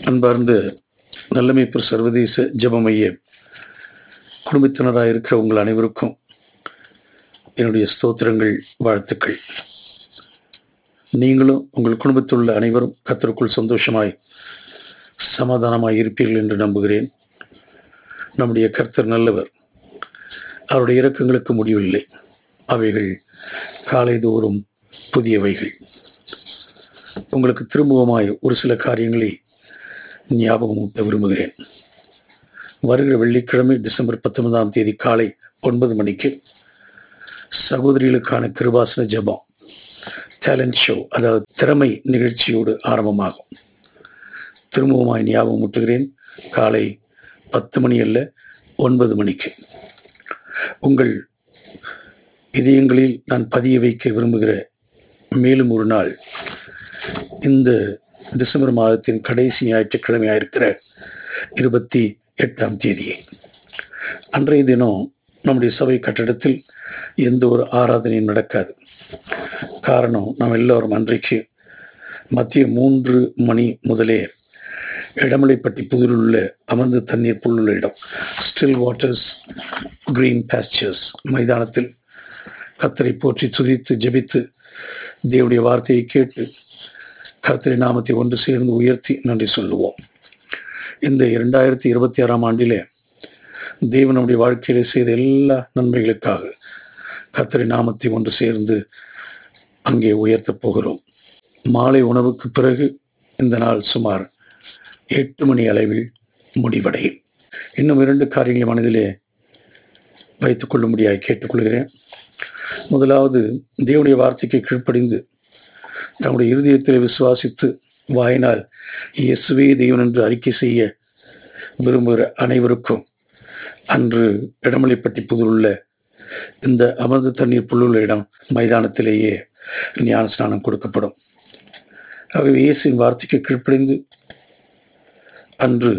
அன்பார்ந்த நல்லமைப்பர் சர்வதேச ஜெப மைய குடும்பத்தினராக இருக்கிற உங்கள் அனைவருக்கும் என்னுடைய ஸ்தோத்திரங்கள் வாழ்த்துக்கள் நீங்களும் உங்கள் குடும்பத்தில் உள்ள அனைவரும் கத்தருக்குள் சந்தோஷமாய் சமாதானமாய் இருப்பீர்கள் என்று நம்புகிறேன் நம்முடைய கர்த்தர் நல்லவர் அவருடைய இரக்கங்களுக்கு முடிவில்லை அவைகள் காலைதோறும் புதியவைகள் உங்களுக்கு திரும்பவுமாய் ஒரு சில காரியங்களை ஞாபகமூட்ட விரும்புகிறேன் வருகிற வெள்ளிக்கிழமை டிசம்பர் பத்தொன்பதாம் தேதி காலை ஒன்பது மணிக்கு சகோதரிகளுக்கான கிருபாசன ஜெபம் டேலண்ட் ஷோ அதாவது திறமை நிகழ்ச்சியோடு ஆரம்பமாகும் திரும்பவுமாய் ஞாபகம் ஊட்டுகிறேன் காலை பத்து மணி அல்ல ஒன்பது மணிக்கு உங்கள் இதயங்களில் நான் பதிய வைக்க விரும்புகிற மேலும் ஒரு நாள் இந்த டிசம்பர் மாதத்தின் கடைசி ஞாயிற்றுக்கிழமையாக இருக்கிற இருபத்தி எட்டாம் தேதியை அன்றைய தினம் நம்முடைய சபை கட்டடத்தில் எந்த ஒரு ஆராதனையும் நடக்காது காரணம் நாம் எல்லோரும் அன்றைக்கு மத்திய மூன்று மணி முதலே இடமலைப்பட்டி புதூரில் உள்ள அமர்ந்த தண்ணீர் புல்லுள்ள இடம் ஸ்டில் வாட்டர்ஸ் கிரீன் பாஸ்டர்ஸ் மைதானத்தில் கத்தரை போற்றி துதித்து ஜெபித்து தேவனுடைய வார்த்தையை கேட்டு கர்த்தரை நாமத்தை ஒன்று சேர்ந்து உயர்த்தி நன்றி சொல்லுவோம் இந்த இரண்டாயிரத்தி இருபத்தி ஆறாம் ஆண்டிலே தேவன் நம்முடைய வாழ்க்கையிலே செய்த எல்லா நன்மைகளுக்காக கர்த்தரை நாமத்தை ஒன்று சேர்ந்து அங்கே உயர்த்தப் போகிறோம் மாலை உணவுக்கு பிறகு இந்த நாள் சுமார் எட்டு மணி அளவில் முடிவடையும் இன்னும் இரண்டு காரியங்களை மனதிலே வைத்துக் கொள்ளும்படியாக கேட்டுக்கொள்கிறேன் முதலாவது தேவனுடைய வார்த்தைக்கு கீழ்ப்படிந்து தம்முடைய இருதயத்தில் விசுவாசித்து வாயினால் இயேசுவே தேவன் என்று அறிக்கை செய்ய விரும்புகிற அனைவருக்கும் அன்று இடமலைப்பட்டி புதுள்ள இந்த அமர்ந்த தண்ணீர் புல்லுள்ள இடம் மைதானத்திலேயே ஞான ஸ்நானம் கொடுக்கப்படும் ஆகவே இயேசுவின் வார்த்தைக்கு கீழ்ப்படிந்து அன்று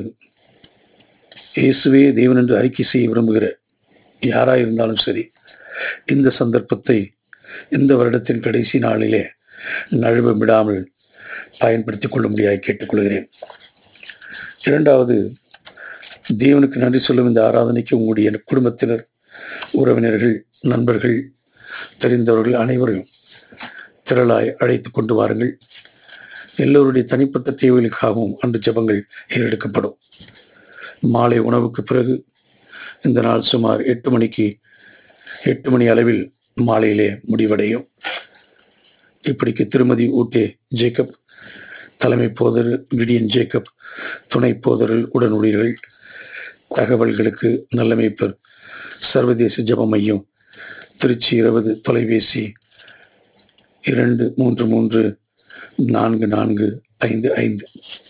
இயேசுவே தேவன் என்று அறிக்கை செய்ய விரும்புகிற யாராக இருந்தாலும் சரி இந்த சந்தர்ப்பத்தை இந்த வருடத்தின் கடைசி நாளிலே நழுவ விடாமல் பயன்படுத்திக் கொள்ள முடியாது கேட்டுக்கொள்கிறேன் இரண்டாவது தேவனுக்கு நன்றி சொல்லும் இந்த ஆராதனைக்கு உங்களுடைய குடும்பத்தினர் உறவினர்கள் நண்பர்கள் தெரிந்தவர்கள் அனைவரையும் திரளாய் அழைத்து கொண்டு வாருங்கள் எல்லோருடைய தனிப்பட்ட தேவைகளுக்காகவும் அன்று ஜபங்கள் ஏறெடுக்கப்படும் மாலை உணவுக்கு பிறகு இந்த நாள் சுமார் எட்டு மணிக்கு எட்டு மணி அளவில் மாலையிலே முடிவடையும் இப்படிக்கு திருமதி ஊட்டே ஜேக்கப் தலைமை போதர் கிடியன் ஜேக்கப் துணை போதரில் உடனுடையர்கள் தகவல்களுக்கு நல்லமைப்பர் சர்வதேச ஜப மையம் திருச்சி இருபது தொலைபேசி இரண்டு மூன்று மூன்று நான்கு நான்கு ஐந்து ஐந்து